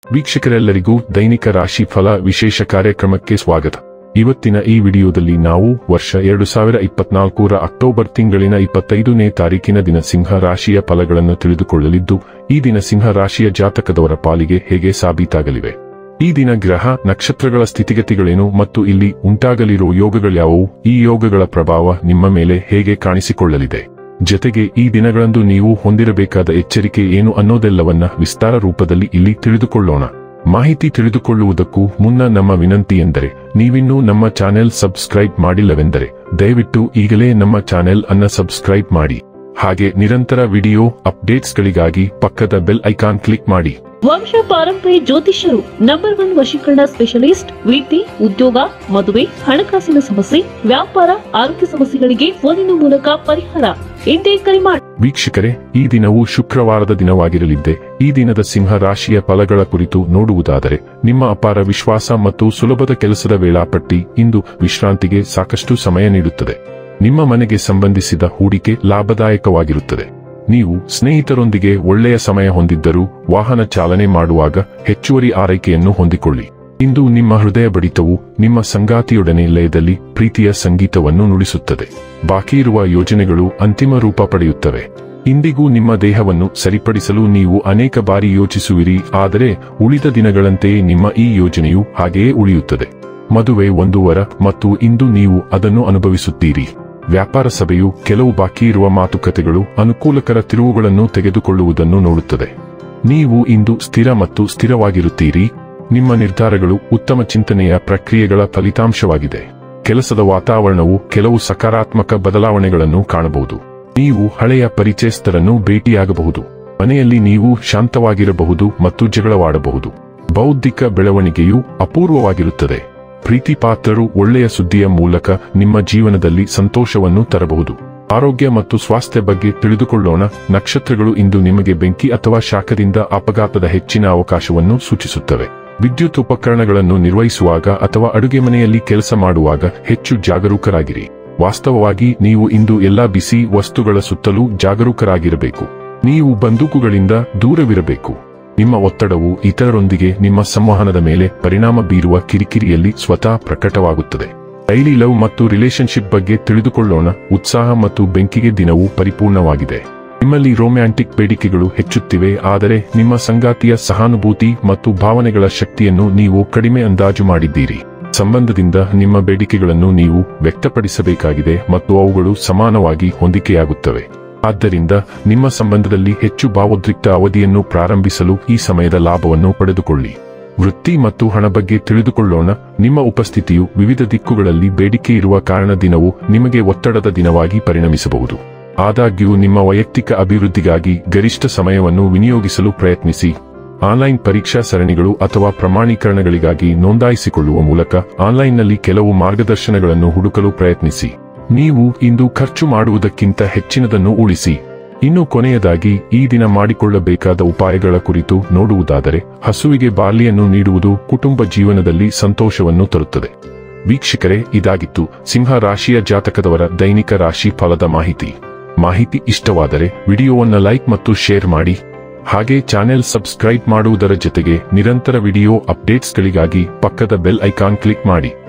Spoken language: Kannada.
ವೀಕ್ಷಕರೆಲ್ಲರಿಗೂ ದೈನಿಕ ರಾಶಿ ಫಲ ವಿಶೇಷ ಕಾರ್ಯಕ್ರಮಕ್ಕೆ ಸ್ವಾಗತ ಇವತ್ತಿನ ಈ ವಿಡಿಯೋದಲ್ಲಿ ನಾವು ವರ್ಷ ಎರಡು ಸಾವಿರ ಇಪ್ಪತ್ನಾಲ್ಕರ ಅಕ್ಟೋಬರ್ ತಿಂಗಳಿನ ಇಪ್ಪತ್ತೈದನೇ ತಾರೀಕಿನ ದಿನ ಸಿಂಹ ರಾಶಿಯ ಫಲಗಳನ್ನು ತಿಳಿದುಕೊಳ್ಳಲಿದ್ದು ಈ ದಿನ ಸಿಂಹ ರಾಶಿಯ ಜಾತಕದವರ ಪಾಲಿಗೆ ಹೇಗೆ ಸಾಬೀತಾಗಲಿವೆ ಈ ದಿನ ಗ್ರಹ ನಕ್ಷತ್ರಗಳ ಸ್ಥಿತಿಗತಿಗಳೇನು ಮತ್ತು ಇಲ್ಲಿ ಉಂಟಾಗಲಿರುವ ಯೋಗಗಳ್ಯಾವುವು ಈ ಯೋಗಗಳ ಪ್ರಭಾವ ನಿಮ್ಮ ಮೇಲೆ ಹೇಗೆ ಕಾಣಿಸಿಕೊಳ್ಳಲಿದೆ ಜತೆಗೆ ಈ ದಿನಗಳಂದು ನೀವು ಹೊಂದಿರಬೇಕಾದ ಎಚ್ಚರಿಕೆ ಏನು ಅನ್ನೋದೆಲ್ಲವನ್ನ ವಿಸ್ತಾರ ರೂಪದಲ್ಲಿ ಇಲ್ಲಿ ತಿಳಿದುಕೊಳ್ಳೋಣ ಮಾಹಿತಿ ತಿಳಿದುಕೊಳ್ಳುವುದಕ್ಕೂ ಮುನ್ನ ನಮ್ಮ ವಿನಂತಿ ಎಂದರೆ ನೀವಿನ್ನೂ ನಮ್ಮ ಚಾನೆಲ್ ಸಬ್ಸ್ಕ್ರೈಬ್ ಮಾಡಿಲ್ಲವೆಂದರೆ ದಯವಿಟ್ಟು ಈಗಲೇ ನಮ್ಮ ಚಾನೆಲ್ ಅನ್ನ ಸಬ್ಸ್ಕ್ರೈಬ್ ಮಾಡಿ ಹಾಗೆ ನಿರಂತರ ವಿಡಿಯೋ ಅಪ್ಡೇಟ್ಸ್ಗಳಿಗಾಗಿ ಪಕ್ಕದ ಬೆಲ್ ಐಕಾನ್ ಕ್ಲಿಕ್ ಮಾಡಿ ವಂಶ ಪಾರಂಪರ್ಯ ಜ್ಯೋತಿಷ್ಯರು ನಂಬರ್ ಒನ್ ವಶೀಕರಣ ಸ್ಪೆಷಲಿಸ್ಟ್ ವಿದ್ಯೆ ಉದ್ಯೋಗ ಮದುವೆ ಹಣಕಾಸಿನ ಸಮಸ್ಯೆ ವ್ಯಾಪಾರ ಆರೋಗ್ಯ ಸಮಸ್ಯೆಗಳಿಗೆ ಫೋನಿನ ಮೂಲಕ ಪರಿಹಾರ ಇಂದೇ ಕರೆ ಮಾಡಿ ವೀಕ್ಷಕರೇ ಈ ದಿನವು ಶುಕ್ರವಾರದ ದಿನವಾಗಿರಲಿದ್ದೆ ಈ ದಿನದ ಸಿಂಹ ರಾಶಿಯ ಫಲಗಳ ಕುರಿತು ನೋಡುವುದಾದರೆ ನಿಮ್ಮ ಅಪಾರ ವಿಶ್ವಾಸ ಮತ್ತು ಸುಲಭದ ಕೆಲಸದ ವೇಳಾಪಟ್ಟಿ ಇಂದು ವಿಶ್ರಾಂತಿಗೆ ಸಾಕಷ್ಟು ಸಮಯ ನೀಡುತ್ತದೆ ನಿಮ್ಮ ಮನೆಗೆ ಸಂಬಂಧಿಸಿದ ಹೂಡಿಕೆ ಲಾಭದಾಯಕವಾಗಿರುತ್ತದೆ ನೀವು ಸ್ನೇಹಿತರೊಂದಿಗೆ ಒಳ್ಳೆಯ ಸಮಯ ಹೊಂದಿದ್ದರೂ ವಾಹನ ಚಾಲನೆ ಮಾಡುವಾಗ ಹೆಚ್ಚುವರಿ ಆರೈಕೆಯನ್ನು ಹೊಂದಿಕೊಳ್ಳಿ ಇಂದು ನಿಮ್ಮ ಹೃದಯ ಬಡಿತವು ನಿಮ್ಮ ಸಂಗಾತಿಯೊಡನೆ ಲಯದಲ್ಲಿ ಪ್ರೀತಿಯ ಸಂಗೀತವನ್ನು ನುಡಿಸುತ್ತದೆ ಬಾಕಿ ಇರುವ ಯೋಜನೆಗಳು ಅಂತಿಮ ರೂಪ ಪಡೆಯುತ್ತವೆ ಇಂದಿಗೂ ನಿಮ್ಮ ದೇಹವನ್ನು ಸರಿಪಡಿಸಲು ನೀವು ಅನೇಕ ಬಾರಿ ಯೋಚಿಸುವಿರಿ ಆದರೆ ಉಳಿದ ದಿನಗಳಂತೆಯೇ ನಿಮ್ಮ ಈ ಯೋಜನೆಯು ಹಾಗೆಯೇ ಉಳಿಯುತ್ತದೆ ಮದುವೆ ಒಂದು ವರ ಮತ್ತು ಇಂದು ನೀವು ಅದನ್ನು ಅನುಭವಿಸುತ್ತೀರಿ ವ್ಯಾಪಾರ ಸಭೆಯು ಕೆಲವು ಬಾಕಿ ಇರುವ ಮಾತುಕತೆಗಳು ಅನುಕೂಲಕರ ತಿರುವುಗಳನ್ನು ತೆಗೆದುಕೊಳ್ಳುವುದನ್ನು ನೋಡುತ್ತದೆ ನೀವು ಇಂದು ಸ್ಥಿರ ಮತ್ತು ಸ್ಥಿರವಾಗಿರುತ್ತೀರಿ ನಿಮ್ಮ ನಿರ್ಧಾರಗಳು ಉತ್ತಮ ಚಿಂತನೆಯ ಪ್ರಕ್ರಿಯೆಗಳ ಫಲಿತಾಂಶವಾಗಿದೆ ಕೆಲಸದ ವಾತಾವರಣವು ಕೆಲವು ಸಕಾರಾತ್ಮಕ ಬದಲಾವಣೆಗಳನ್ನು ಕಾಣಬಹುದು ನೀವು ಹಳೆಯ ಪರಿಚಯಸ್ಥರನ್ನು ಭೇಟಿಯಾಗಬಹುದು ಮನೆಯಲ್ಲಿ ನೀವು ಶಾಂತವಾಗಿರಬಹುದು ಮತ್ತು ಜಗಳವಾಡಬಹುದು ಬೌದ್ಧಿಕ ಬೆಳವಣಿಗೆಯು ಅಪೂರ್ವವಾಗಿರುತ್ತದೆ ಪ್ರೀತಿ ಪಾತ್ರರು ಒಳ್ಳೆಯ ಸುದ್ದಿಯ ಮೂಲಕ ನಿಮ್ಮ ಜೀವನದಲ್ಲಿ ಸಂತೋಷವನ್ನು ತರಬಹುದು ಆರೋಗ್ಯ ಮತ್ತು ಸ್ವಾಸ್ಥ್ಯ ಬಗ್ಗೆ ತಿಳಿದುಕೊಳ್ಳೋಣ ನಕ್ಷತ್ರಗಳು ಇಂದು ನಿಮಗೆ ಬೆಂಕಿ ಅಥವಾ ಶಾಖದಿಂದ ಅಪಘಾತದ ಹೆಚ್ಚಿನ ಅವಕಾಶವನ್ನು ಸೂಚಿಸುತ್ತವೆ ವಿದ್ಯುತ್ ಉಪಕರಣಗಳನ್ನು ನಿರ್ವಹಿಸುವಾಗ ಅಥವಾ ಅಡುಗೆ ಮನೆಯಲ್ಲಿ ಕೆಲಸ ಮಾಡುವಾಗ ಹೆಚ್ಚು ಜಾಗರೂಕರಾಗಿರಿ ವಾಸ್ತವವಾಗಿ ನೀವು ಇಂದು ಎಲ್ಲಾ ಬಿಸಿ ವಸ್ತುಗಳ ಸುತ್ತಲೂ ಜಾಗರೂಕರಾಗಿರಬೇಕು ನೀವು ಬಂದೂಕುಗಳಿಂದ ದೂರವಿರಬೇಕು ನಿಮ್ಮ ಒತ್ತಡವು ಇತರರೊಂದಿಗೆ ನಿಮ್ಮ ಸಂವಹನದ ಮೇಲೆ ಪರಿಣಾಮ ಬೀರುವ ಕಿರಿಕಿರಿಯಲ್ಲಿ ಸ್ವತಃ ಪ್ರಕಟವಾಗುತ್ತದೆ ಡೈಲಿ ಲವ್ ಮತ್ತು ರಿಲೇಶನ್ಶಿಪ್ ಬಗ್ಗೆ ತಿಳಿದುಕೊಳ್ಳೋಣ ಉತ್ಸಾಹ ಮತ್ತು ಬೆಂಕಿಗೆ ದಿನವು ಪರಿಪೂರ್ಣವಾಗಿದೆ ನಿಮ್ಮಲ್ಲಿ ರೊಮ್ಯಾಂಟಿಕ್ ಬೇಡಿಕೆಗಳು ಹೆಚ್ಚುತ್ತಿವೆ ಆದರೆ ನಿಮ್ಮ ಸಂಗಾತಿಯ ಸಹಾನುಭೂತಿ ಮತ್ತು ಭಾವನೆಗಳ ಶಕ್ತಿಯನ್ನು ನೀವು ಕಡಿಮೆ ಅಂದಾಜು ಮಾಡಿದ್ದೀರಿ ಸಂಬಂಧದಿಂದ ನಿಮ್ಮ ಬೇಡಿಕೆಗಳನ್ನು ನೀವು ವ್ಯಕ್ತಪಡಿಸಬೇಕಾಗಿದೆ ಮತ್ತು ಅವುಗಳು ಸಮಾನವಾಗಿ ಹೊಂದಿಕೆಯಾಗುತ್ತವೆ ಆದ್ದರಿಂದ ನಿಮ್ಮ ಸಂಬಂಧದಲ್ಲಿ ಹೆಚ್ಚು ಭಾವೋದ್ರಿಕ್ತ ಅವಧಿಯನ್ನು ಪ್ರಾರಂಭಿಸಲು ಈ ಸಮಯದ ಲಾಭವನ್ನು ಪಡೆದುಕೊಳ್ಳಿ ವೃತ್ತಿ ಮತ್ತು ಹಣ ಬಗ್ಗೆ ತಿಳಿದುಕೊಳ್ಳೋಣ ನಿಮ್ಮ ಉಪಸ್ಥಿತಿಯು ವಿವಿಧ ದಿಕ್ಕುಗಳಲ್ಲಿ ಬೇಡಿಕೆ ಇರುವ ಕಾರಣ ದಿನವು ನಿಮಗೆ ಒತ್ತಡದ ದಿನವಾಗಿ ಪರಿಣಮಿಸಬಹುದು ಆದಾಗ್ಯೂ ನಿಮ್ಮ ವೈಯಕ್ತಿಕ ಅಭಿವೃದ್ಧಿಗಾಗಿ ಗರಿಷ್ಠ ಸಮಯವನ್ನು ವಿನಿಯೋಗಿಸಲು ಪ್ರಯತ್ನಿಸಿ ಆನ್ಲೈನ್ ಪರೀಕ್ಷಾ ಸರಣಿಗಳು ಅಥವಾ ಪ್ರಮಾಣೀಕರಣಗಳಿಗಾಗಿ ನೋಂದಾಯಿಸಿಕೊಳ್ಳುವ ಮೂಲಕ ಆನ್ಲೈನ್ನಲ್ಲಿ ಕೆಲವು ಮಾರ್ಗದರ್ಶನಗಳನ್ನು ಹುಡುಕಲು ಪ್ರಯತ್ನಿಸಿ ನೀವು ಇಂದು ಖರ್ಚು ಮಾಡುವುದಕ್ಕಿಂತ ಹೆಚ್ಚಿನದನ್ನು ಉಳಿಸಿ ಇನ್ನು ಕೊನೆಯದಾಗಿ ಈ ದಿನ ಮಾಡಿಕೊಳ್ಳಬೇಕಾದ ಉಪಾಯಗಳ ಕುರಿತು ನೋಡುವುದಾದರೆ ಹಸುವಿಗೆ ಬಾರ್ಲಿಯನ್ನು ನೀಡುವುದು ಕುಟುಂಬ ಜೀವನದಲ್ಲಿ ಸಂತೋಷವನ್ನು ತರುತ್ತದೆ ವೀಕ್ಷಕರೇ ಇದಾಗಿತ್ತು ಸಿಂಹ ರಾಶಿಯ ಜಾತಕದವರ ದೈನಿಕ ರಾಶಿ ಫಲದ ಮಾಹಿತಿ ಮಾಹಿತಿ ಇಷ್ಟವಾದರೆ ವಿಡಿಯೋವನ್ನು ಲೈಕ್ ಮತ್ತು ಶೇರ್ ಮಾಡಿ ಹಾಗೆ ಚಾನೆಲ್ ಸಬ್ಸ್ಕ್ರೈಬ್ ಮಾಡುವುದರ ಜೊತೆಗೆ ನಿರಂತರ ವಿಡಿಯೋ ಅಪ್ಡೇಟ್ಸ್ಗಳಿಗಾಗಿ ಪಕ್ಕದ ಬೆಲ್ ಐಕಾನ್ ಕ್ಲಿಕ್ ಮಾಡಿ